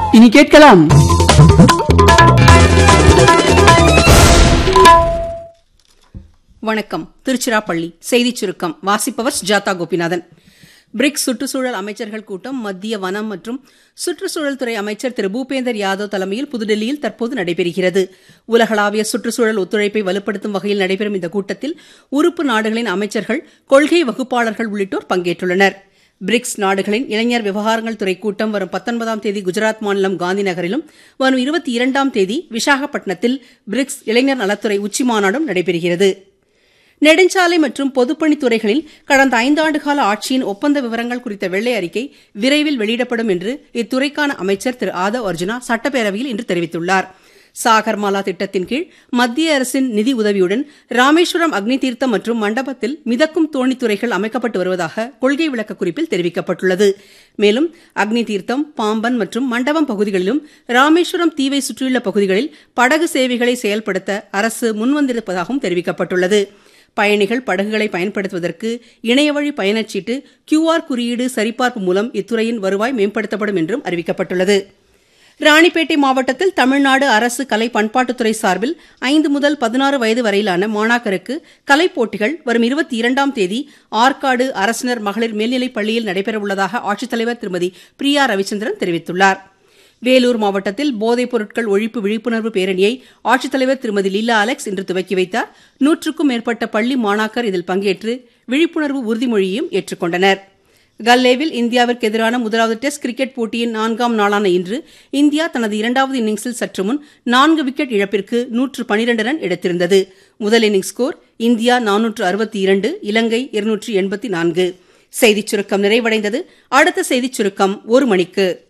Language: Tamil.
இனி கேட்கலாம் வணக்கம் திருச்சிராப்பள்ளி செய்திச் சுருக்கம் வாசிப்பவர் சுஜாதா கோபிநாதன் பிரிக்ஸ் சுற்றுச்சூழல் அமைச்சர்கள் கூட்டம் மத்திய வனம் மற்றும் சுற்றுச்சூழல் துறை அமைச்சர் திரு பூபேந்தர் யாதவ் தலைமையில் புதுடெல்லியில் தற்போது நடைபெறுகிறது உலகளாவிய சுற்றுச்சூழல் ஒத்துழைப்பை வலுப்படுத்தும் வகையில் நடைபெறும் இந்த கூட்டத்தில் உறுப்பு நாடுகளின் அமைச்சர்கள் கொள்கை வகுப்பாளர்கள் உள்ளிட்டோர் பங்கேற்றுள்ளனர் பிரிக்ஸ் நாடுகளின் இளைஞர் விவகாரங்கள் துறை கூட்டம் வரும் பத்தொன்பதாம் தேதி குஜராத் மாநிலம் காந்தி நகரிலும் வரும் இருபத்தி இரண்டாம் தேதி விசாகப்பட்டினத்தில் பிரிக்ஸ் இளைஞர் நலத்துறை உச்சிமாநாடும் நடைபெறுகிறது நெடுஞ்சாலை மற்றும் பொதுப்பணித்துறைகளில் கடந்த ஐந்தாண்டு கால ஆட்சியின் ஒப்பந்த விவரங்கள் குறித்த வெள்ளை அறிக்கை விரைவில் வெளியிடப்படும் என்று இத்துறைக்கான அமைச்சர் திரு ஆதவ் அர்ஜுனா சட்டப்பேரவையில் இன்று தெரிவித்துள்ளார் சாகர்மாலா திட்டத்தின் கீழ் மத்திய அரசின் நிதி உதவியுடன் ராமேஸ்வரம் அக்னி தீர்த்தம் மற்றும் மண்டபத்தில் மிதக்கும் தோணித்துறைகள் அமைக்கப்பட்டு வருவதாக கொள்கை விளக்க குறிப்பில் தெரிவிக்கப்பட்டுள்ளது மேலும் அக்னி தீர்த்தம் பாம்பன் மற்றும் மண்டபம் பகுதிகளிலும் ராமேஸ்வரம் தீவை சுற்றியுள்ள பகுதிகளில் படகு சேவைகளை செயல்படுத்த அரசு முன்வந்திருப்பதாகவும் தெரிவிக்கப்பட்டுள்ளது பயணிகள் படகுகளை பயன்படுத்துவதற்கு இணையவழி பயணச்சீட்டு கியூஆர் குறியீடு சரிபார்ப்பு மூலம் இத்துறையின் வருவாய் மேம்படுத்தப்படும் என்றும் அறிவிக்கப்பட்டுள்ளது ராணிப்பேட்டை மாவட்டத்தில் தமிழ்நாடு அரசு கலை பண்பாட்டுத்துறை சார்பில் ஐந்து முதல் பதினாறு வயது வரையிலான மாணாக்கருக்கு கலைப் போட்டிகள் வரும் இருபத்தி இரண்டாம் தேதி ஆற்காடு அரசினர் மகளிர் மேல்நிலைப் பள்ளியில் நடைபெறவுள்ளதாக ஆட்சித்தலைவர் திருமதி பிரியா ரவிச்சந்திரன் தெரிவித்துள்ளார் வேலூர் மாவட்டத்தில் போதைப் பொருட்கள் ஒழிப்பு விழிப்புணர்வு பேரணியை ஆட்சித்தலைவர் திருமதி லீலா அலெக்ஸ் இன்று துவக்கி வைத்தார் நூற்றுக்கும் மேற்பட்ட பள்ளி மாணாக்கர் இதில் பங்கேற்று விழிப்புணர்வு உறுதிமொழியையும் ஏற்றுக்கொண்டனர் கல்லேவில் இந்தியாவிற்கு எதிரான முதலாவது டெஸ்ட் கிரிக்கெட் போட்டியின் நான்காம் நாளான இன்று இந்தியா தனது இரண்டாவது இன்னிங்ஸில் சற்று முன் நான்கு விக்கெட் இழப்பிற்கு நூற்று பனிரண்டு ரன் எடுத்திருந்தது முதல் இன்னிங்ஸ் ஸ்கோர் இந்தியா நானூற்று அறுபத்தி இரண்டு இலங்கை இருநூற்று எண்பத்தி நான்கு செய்திச் சுருக்கம் நிறைவடைந்தது அடுத்த செய்திச் சுருக்கம் ஒரு மணிக்கு